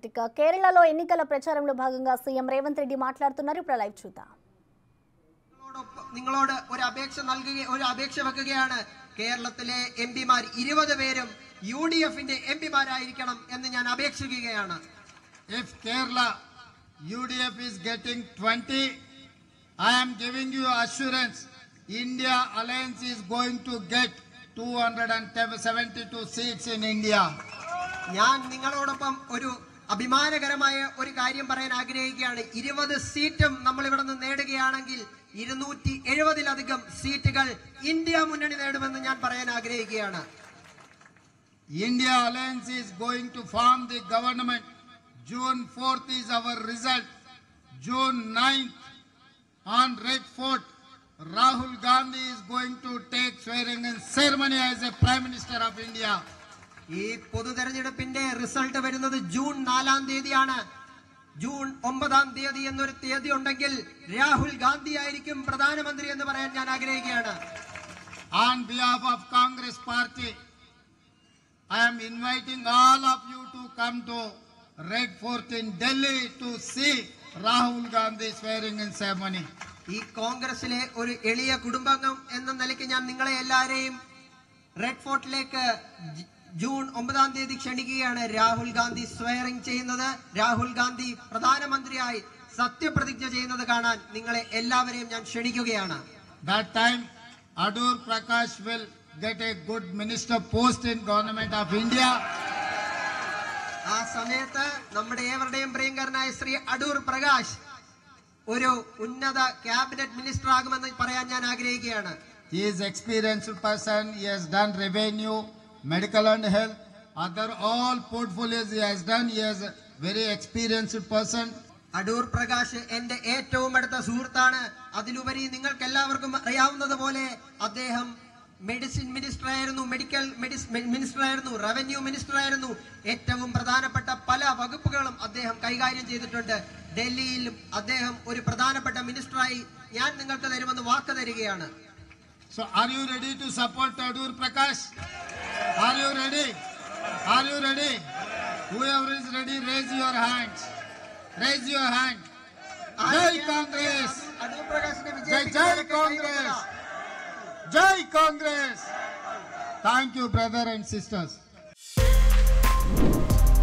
ఇక కేరళలో ఎన్నికల ప్రచారంలో భాగంగా సీఎం రేవంత్ రెడ్డి మాట్లాడుతున్నారు ఇప్పుడు లైవ్ చూద్దాం നിങ്ങളോടൊപ്പം- നിങ്ങളോട് ഒരു അപേക്ഷ നൽകുക ഒരു അപേക്ഷ വെക്കുകയാണ് കേരളത്തിലെ എം പിമാർ ഇരുപത് പേരും യു ഡി എഫിന്റെ എം പിമാരായിരിക്കണം എന്ന് ഞാൻ അപേക്ഷിക്കുകയാണ് If Kerala UDF is getting 20, I am giving you assurance India Alliance is going to get 272 seats in India. ഞാൻ നിങ്ങളോടൊപ്പം ഒരു അഭിമാനകരമായ ഒരു കാര്യം പറയാൻ ആഗ്രഹിക്കുകയാണ് ഇരുപത് സീറ്റും നമ്മൾ ഇവിടെ നിന്ന് നേടുകയാണെങ്കിൽ ഇരുന്നൂറ്റി എഴുപതിലധികം സീറ്റുകൾ ഇന്ത്യ മുന്നണി നേടുമെന്ന് ഞാൻ പറയാൻ ആഗ്രഹിക്കുകയാണ് India Alliance is going to form the government. June 4th is our result. June 9th on Red Fort, Rahul Gandhi is going to take swearing in ceremony as a Prime Minister of India. ഈ പൊതു തെരഞ്ഞെടുപ്പിന്റെ result വരുന്നത് June നാലാം തീയതിയാണ് June ഒമ്പതാം തീയതി എന്നൊരു തീയതി ഉണ്ടെങ്കിൽ രാഹുൽ ഗാന്ധി ആയിരിക്കും പ്രധാനമന്ത്രി എന്ന് പറയാൻ ഞാൻ ആഗ്രഹിക്കുകയാണ് On behalf of Congress Party, I am inviting all of you to come to Red Fort in Delhi to see Rahul Gandhi swearing in ceremony. ഈ കോൺഗ്രസിലെ ഒരു എളിയ കുടുംബാംഗം എന്ന നിലയ്ക്ക് ഞാൻ നിങ്ങളെ എല്ലാവരെയും റെഡ് ഫോർട്ടിലേക്ക് ജ- ജൂൺ ഒമ്പതാം തീയതി ക്ഷണിക്കുകയാണ് രാഹുൽ ഗാന്ധി സ്വയറിംഗ് ചെയ്യുന്നത് രാഹുൽ ഗാന്ധി പ്രധാനമന്ത്രിയായി സത്യപ്രതിജ്ഞ ചെയ്യുന്നത് കാണാൻ നിങ്ങളെ എല്ലാവരെയും ഞാൻ ക്ഷണിക്കുകയാണ് That time, Adur Prakash will get a good minister post in government of India. ആ സമയത്ത് നമ്മുടെ ഏവരുടെയും പ്രിയങ്കരനായ ശ്രീ അടൂർ പ്രകാശ് ഒരു ഉന്നത ക്യാബിനറ്റ് മിനിസ്റ്റർ ആകുമെന്ന് പറയാൻ ഞാൻ ആഗ്രഹിക്കുകയാണ് He is experienced person. He has done revenue, medical and health, other all portfolios he has done. He is a very experienced person. Adoor Prakash എന്റെ ഏറ്റവും അടുത്ത സുഹൃത്താണ് അതിലുപരി നിങ്ങൾക്ക് എല്ലാവർക്കും അറിയാവുന്നത് പോലെ അദ്ദേഹം മെഡിസിൻ മിനിസ്റ്റർ ആയിരുന്നു മെഡിക്കൽ മിനിസ്റ്റർ ആയിരുന്നു റവന്യൂ മിനിസ്റ്റർ ആയിരുന്നു ഏറ്റവും പ്രധാനപ്പെട്ട പല വകുപ്പുകളും അദ്ദേഹം കൈകാര്യം ചെയ്തിട്ടുണ്ട് ഡൽഹിയിലും അദ്ദേഹം ഒരു പ്രധാനപ്പെട്ട മിനിസ്റ്ററായി ഞാൻ നിങ്ങൾക്ക് തരുമെന്ന് വാക്ക് തരികയാണ് So, are you ready to support Adur Prakash? Are you ready? Are you ready? Whoever is ready, raise your hands. Raise your hand. Jai Congress! Adoor പ്രകാശിനെ Jai Jai വിജയിപ്പിക്കുന്നവരൊക്കെ Congress! കൈവയ്ക്കുക. Jai Congress! Thank you, brother and sisters.